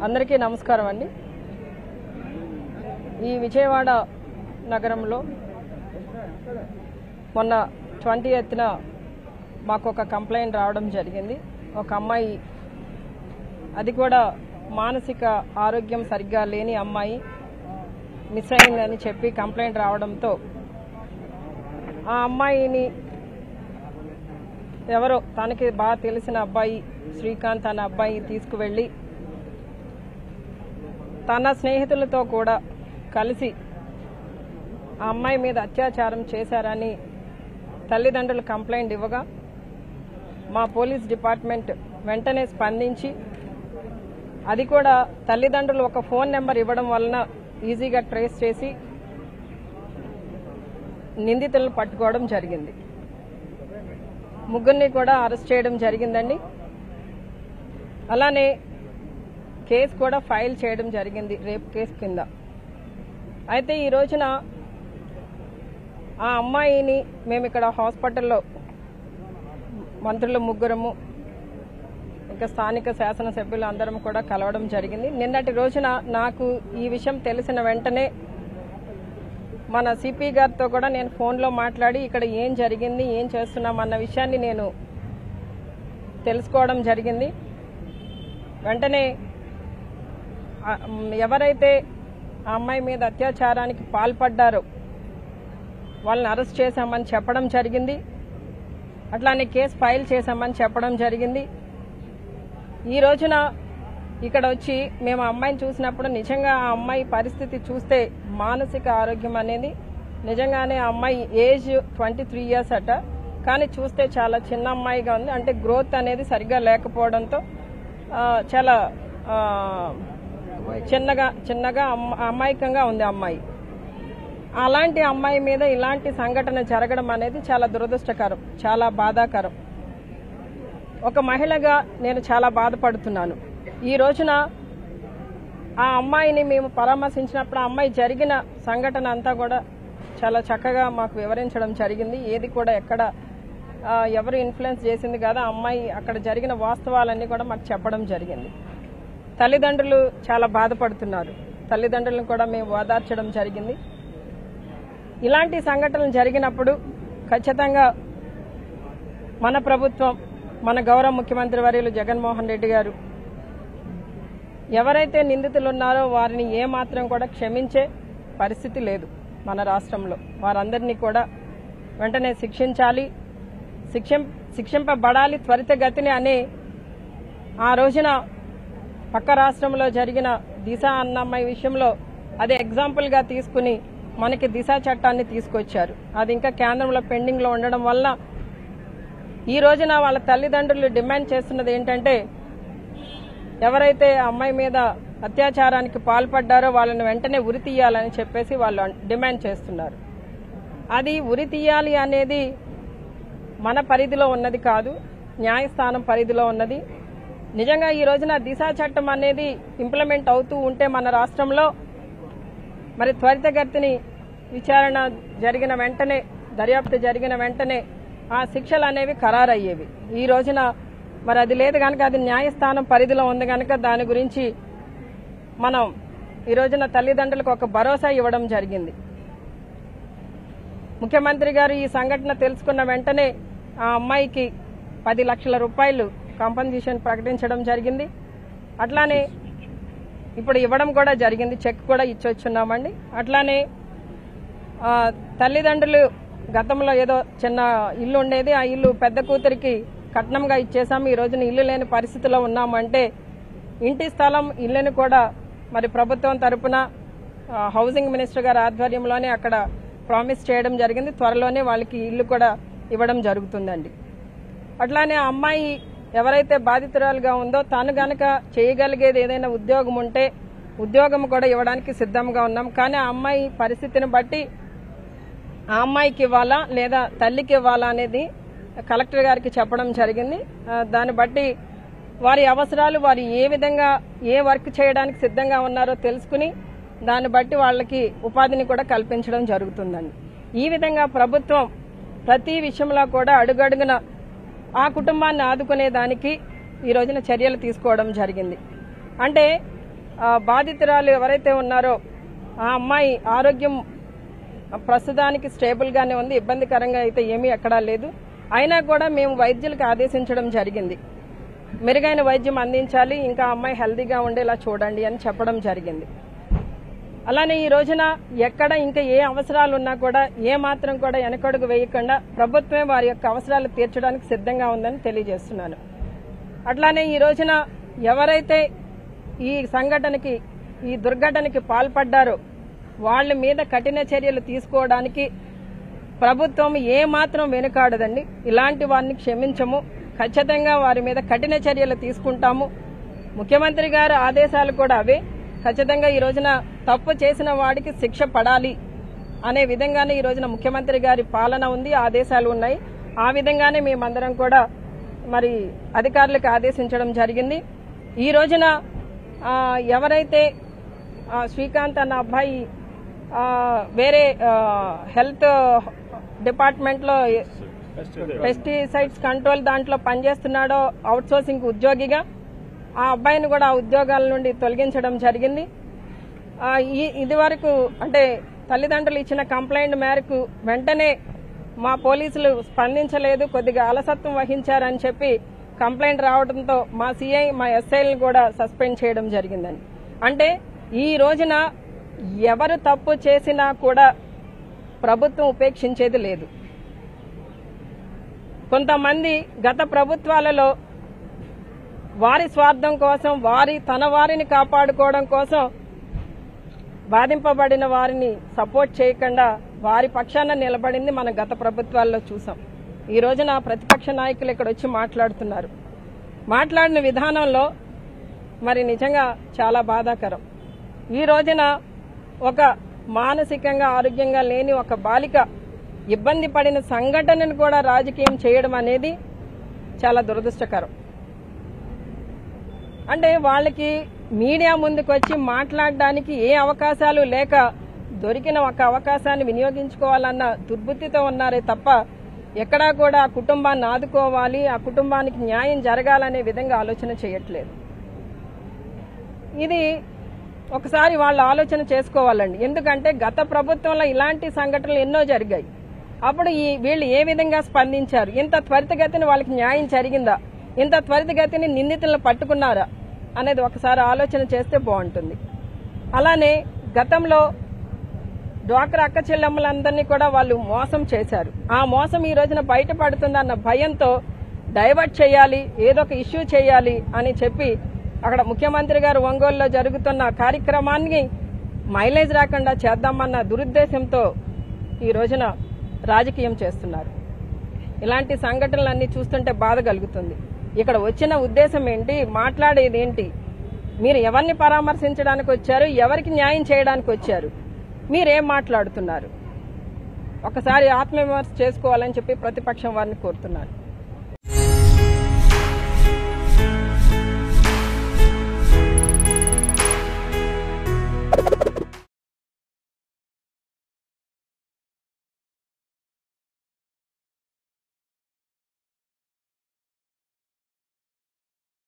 అందరికీ నమస్కారం అండి ఈ విజయవాడ నగరంలో మొన్న ట్వంటీ ఎత్తున మాకు ఒక కంప్లైంట్ రావడం జరిగింది ఒక అమ్మాయి అది కూడా మానసిక ఆరోగ్యం సరిగ్గా లేని అమ్మాయి మిస్ అయిందని చెప్పి కంప్లైంట్ రావడంతో ఆ అమ్మాయిని ఎవరో తనకి బాగా తెలిసిన అబ్బాయి శ్రీకాంత్ అనే అబ్బాయి తీసుకువెళ్ళి తన స్నేహితులతో కూడా కలిసి ఆ అమ్మాయి మీద అత్యాచారం చేశారని తల్లిదండ్రులు కంప్లైంట్ ఇవ్వగా మా పోలీస్ డిపార్ట్మెంట్ వెంటనే స్పందించి అది కూడా తల్లిదండ్రులు ఒక ఫోన్ నెంబర్ ఇవ్వడం వలన ఈజీగా ట్రేస్ చేసి నిందితులను పట్టుకోవడం జరిగింది ముగ్గురిని కూడా అరెస్ట్ చేయడం జరిగిందండి అలానే కేసు కూడా ఫైల్ చేయడం జరిగింది రేపు కేసు కింద అయితే ఈ రోజున ఆ అమ్మాయిని మేము ఇక్కడ హాస్పిటల్లో మంత్రులు ముగ్గురము ఇంకా స్థానిక శాసనసభ్యులు అందరం కూడా కలవడం జరిగింది నిన్నటి రోజున నాకు ఈ విషయం తెలిసిన వెంటనే మన సిపి గారితో కూడా నేను ఫోన్లో మాట్లాడి ఇక్కడ ఏం జరిగింది ఏం చేస్తున్నాం అన్న విషయాన్ని నేను తెలుసుకోవడం జరిగింది వెంటనే ఆ, మ్, ఎవరైతే ఆ అమ్మాయి మీద అత్యాచారానికి పాల్పడ్డారో వాళ్ళని అరెస్ట్ చేశామని చెప్పడం జరిగింది అట్లానే కేసు ఫైల్ చేశామని చెప్పడం జరిగింది ఈ రోజున ఇక్కడ వచ్చి మేము ఆ అమ్మాయిని చూసినప్పుడు నిజంగా ఆ అమ్మాయి పరిస్థితి చూస్తే మానసిక ఆరోగ్యం అనేది నిజంగానే ఆ అమ్మాయి ఏజ్ ట్వంటీ త్రీ ఇయర్స్ అట కానీ చూస్తే చాలా చిన్న అమ్మాయిగా ఉంది అంటే గ్రోత్ అనేది సరిగ్గా లేకపోవడంతో ఆ, చాలా ఆ, చిన్నగా చిన్నగా అమ్మ- అమాయకంగా ఉంది ఆ అమ్మాయి అలాంటి అమ్మాయి మీద ఇలాంటి సంఘటన జరగడం అనేది చాలా దురదృష్టకరం చాలా బాధాకరం ఒక మహిళగా నేను చాలా బాధపడుతున్నాను ఈ రోజున ఆ అమ్మాయిని మేము పరామర్శించినప్పుడు ఆ అమ్మాయి జరిగిన సంఘటన అంతా కూడా చాలా చక్కగా మాకు వివరించడం జరిగింది ఏది కూడా ఎక్కడ ఆ, ఎవరు ఇన్ఫ్లుయెన్స్ చేసింది కదా ఆ అమ్మాయి అక్కడ జరిగిన వాస్తవాలన్నీ కూడా మాకు చెప్పడం జరిగింది తల్లిదండ్రులు చాలా బాధపడుతున్నారు తల్లిదండ్రులను కూడా మేము ఓదార్చడం జరిగింది ఇలాంటి సంఘటనలు జరిగినప్పుడు ఖచ్చితంగా మన ప్రభుత్వం మన గౌరవ ముఖ్యమంత్రి వర్యులు జగన్మోహన్ రెడ్డి గారు ఎవరైతే నిందితులు ఉన్నారో వారిని ఏమాత్రం కూడా క్షమించే పరిస్థితి లేదు మన రాష్ట్రంలో వారందరినీ కూడా వెంటనే శిక్షించాలి శిక్షం శిక్షింపబడాలి త్వరితగతిని అనే ఆ రోజున పక్క రాష్ట్రంలో జరిగిన దిశ అన్నమ్మాయి విషయంలో అది ఎగ్జాంపుల్గా తీసుకుని మనకి దిశ చట్టాన్ని తీసుకొచ్చారు అది ఇంకా కేంద్రంలో పెండింగ్లో ఉండడం వల్ల ఈ రోజున వాళ్ళ తల్లిదండ్రులు డిమాండ్ చేస్తున్నది ఏంటంటే ఎవరైతే ఆ అమ్మాయి మీద అత్యాచారానికి పాల్పడ్డారో వాళ్ళని వెంటనే ఉరి తీయాలని చెప్పేసి వాళ్ళు డిమాండ్ చేస్తున్నారు అది ఉరి తీయాలి అనేది మన పరిధిలో ఉన్నది కాదు న్యాయస్థానం పరిధిలో ఉన్నది నిజంగా ఈ రోజున దిశ చట్టం అనేది ఇంప్లిమెంట్ అవుతూ ఉంటే మన రాష్ట్రంలో మరి త్వరితగతిని విచారణ జరిగిన వెంటనే దర్యాప్తు జరిగిన వెంటనే ఆ శిక్షలు అనేవి ఖరారయ్యేవి ఈ రోజున మరి అది లేదు కనుక అది న్యాయస్థానం పరిధిలో ఉంది కనుక దాని గురించి మనం ఈ రోజున తల్లిదండ్రులకు ఒక భరోసా ఇవ్వడం జరిగింది ముఖ్యమంత్రి గారు ఈ సంఘటన తెలుసుకున్న వెంటనే ఆ అమ్మాయికి పది లక్షల రూపాయలు కాంపన్సేషన్ ప్రకటించడం జరిగింది అట్లానే ఇప్పుడు ఇవ్వడం కూడా జరిగింది చెక్ కూడా ఇచ్చొచ్చున్నామండి అట్లానే ఆ, తల్లిదండ్రులు గతంలో ఏదో చిన్న ఇల్లు ఉండేది ఆ ఇల్లు పెద్ద కూతురికి కట్నంగా ఇచ్చేసాము ఈ రోజున ఇల్లు లేని పరిస్థితిలో ఉన్నామంటే ఇంటి స్థలం ఇల్లుని కూడా మరి ప్రభుత్వం తరపున ఆ, హౌసింగ్ మినిస్టర్ గారి ఆధ్వర్యంలోనే అక్కడ ప్రామిస్ చేయడం జరిగింది త్వరలోనే వాళ్ళకి ఇల్లు కూడా ఇవ్వడం జరుగుతుందండి అట్లానే ఆ అమ్మాయి ఎవరైతే బాధితురాలుగా ఉందో తాను గనక చేయగలిగేది ఏదైనా ఉద్యోగం ఉంటే ఉద్యోగం కూడా ఇవ్వడానికి సిద్ధంగా ఉన్నాం కానీ ఆ అమ్మాయి పరిస్థితిని బట్టి ఆ అమ్మాయికి ఇవ్వాలా లేదా తల్లికి ఇవ్వాలా అనేది కలెక్టర్ గారికి చెప్పడం జరిగింది ఆ, దాన్ని బట్టి వారి అవసరాలు వారు ఏ విధంగా ఏ వర్క్ చేయడానికి సిద్ధంగా ఉన్నారో తెలుసుకుని దాన్ని బట్టి వాళ్ళకి ఉపాధిని కూడా కల్పించడం జరుగుతుందండి ఈ విధంగా ప్రభుత్వం ప్రతి విషయంలో కూడా అడుగడుగున ఆ కుటుంబాన్ని ఆదుకునే దానికి ఈ రోజున చర్యలు తీసుకోవడం జరిగింది అంటే ఆ, బాధితురాలు ఎవరైతే ఉన్నారో ఆ అమ్మాయి ఆరోగ్యం ప్రస్తుతానికి స్టేబుల్గానే ఉంది ఇబ్బందికరంగా అయితే ఏమీ ఎక్కడా లేదు అయినా కూడా మేము వైద్యులకు ఆదేశించడం జరిగింది మెరుగైన వైద్యం అందించాలి ఇంకా అమ్మాయి హెల్దీగా ఉండేలా చూడండి అని చెప్పడం జరిగింది అలానే ఈ రోజున ఎక్కడ ఇంకా ఏ అవసరాలు ఉన్నా కూడా ఏ మాత్రం కూడా వెనకడుగు వేయకుండా ప్రభుత్వమే వారి యొక్క అవసరాలు తీర్చడానికి సిద్ధంగా ఉందని తెలియజేస్తున్నాను అట్లానే ఈ రోజున ఎవరైతే ఈ సంఘటనకి ఈ దుర్ఘటనకి పాల్పడ్డారో వాళ్ళ మీద కఠిన చర్యలు తీసుకోవడానికి ప్రభుత్వం ఏ మాత్రం వెనుకాడదండి ఇలాంటి వారిని క్షమించము ఖచ్చితంగా వారి మీద కఠిన చర్యలు తీసుకుంటాము ముఖ్యమంత్రి గారి ఆదేశాలు కూడా అవే ఖచ్చితంగా ఈ రోజున తప్పు చేసిన వాడికి శిక్ష పడాలి అనే విధంగానే ఈ రోజున ముఖ్యమంత్రి గారి పాలన ఉంది ఆదేశాలు ఉన్నాయి ఆ విధంగానే మేమందరం కూడా మరి అధికారులకు ఆదేశించడం జరిగింది ఈ రోజున ఆ, ఎవరైతే ఆ, శ్రీకాంత్ అన్న అబ్బాయి ఆ, వేరే ఆ, హెల్త్ డిపార్ట్మెంట్లో పెస్టిసైడ్స్ కంట్రోల్ దాంట్లో పనిచేస్తున్నాడో అవుట్ సోర్సింగ్ ఉద్యోగిగా ఆ అబ్బాయిని కూడా ఆ ఉద్యోగాల నుండి తొలగించడం జరిగింది ఆ, ఈ ఇది వరకు అంటే తల్లిదండ్రులు ఇచ్చిన కంప్లైంట్ మేరకు వెంటనే మా పోలీసులు స్పందించలేదు కొద్దిగా అలసత్వం వహించారని చెప్పి కంప్లైంట్ రావడంతో మా సిఐ మా ఎస్ఐలను కూడా సస్పెండ్ చేయడం జరిగిందని అంటే ఈ రోజున ఎవరు తప్పు చేసినా కూడా ప్రభుత్వం ఉపేక్షించేది లేదు కొంతమంది గత ప్రభుత్వాలలో వారి స్వార్థం కోసం వారి తన వారిని కాపాడుకోవడం కోసం బాధింపబడిన వారిని సపోర్ట్ చేయకుండా వారి పక్షాన నిలబడింది మన గత ప్రభుత్వాల్లో చూసాం ఈ రోజున ప్రతిపక్ష నాయకులు ఇక్కడ వచ్చి మాట్లాడుతున్నారు మాట్లాడిన విధానంలో మరి నిజంగా చాలా బాధాకరం ఈ రోజున ఒక మానసికంగా ఆరోగ్యంగా లేని ఒక బాలిక ఇబ్బంది పడిన సంఘటనను కూడా రాజకీయం చేయడం అనేది చాలా దురదృష్టకరం అంటే వాళ్ళకి మీడియా ముందుకు వచ్చి మాట్లాడడానికి ఏ అవకాశాలు లేక దొరికిన ఒక అవకాశాన్ని వినియోగించుకోవాలన్న దుర్బుద్ధితో ఉన్నారే తప్ప ఎక్కడా కూడా ఆ కుటుంబాన్ని ఆదుకోవాలి ఆ కుటుంబానికి న్యాయం జరగాలనే విధంగా ఆలోచన చేయట్లేదు ఇది ఒకసారి వాళ్ళు ఆలోచన చేసుకోవాలండి ఎందుకంటే గత ప్రభుత్వంలో ఇలాంటి సంఘటనలు ఎన్నో జరిగాయి అప్పుడు ఈ వీళ్ళు ఏ విధంగా స్పందించారు ఇంత త్వరితగతిని వాళ్ళకి న్యాయం జరిగిందా ఇంత త్వరితగతిని నిందితులను పట్టుకున్నారా అనేది ఒకసారి ఆలోచన చేస్తే బాగుంటుంది అలానే గతంలో డ్వాక్రా అక్క చెల్లెమ్మలందరినీ కూడా వాళ్ళు మోసం చేశారు ఆ మోసం ఈ రోజున బయటపడుతుందన్న భయంతో డైవర్ట్ చేయాలి ఏదో ఒక ఇష్యూ చేయాలి అని చెప్పి అక్కడ ముఖ్యమంత్రి గారు ఒంగోలులో జరుగుతున్న కార్యక్రమాన్ని మైలేజ్ రాకుండా చేద్దామన్న దురుద్దేశంతో ఈ రోజున రాజకీయం చేస్తున్నారు ఇలాంటి సంఘటనలన్నీ చూస్తుంటే బాధ కలుగుతుంది ఇక్కడ వచ్చిన ఉద్దేశం ఏంటి మాట్లాడేది ఏంటి మీరు ఎవరిని పరామర్శించడానికి వచ్చారు ఎవరికి న్యాయం చేయడానికి వచ్చారు మీరేం మాట్లాడుతున్నారు ఒకసారి ఆత్మవిమర్శ చేసుకోవాలని చెప్పి ప్రతిపక్షం వారిని కోరుతున్నారు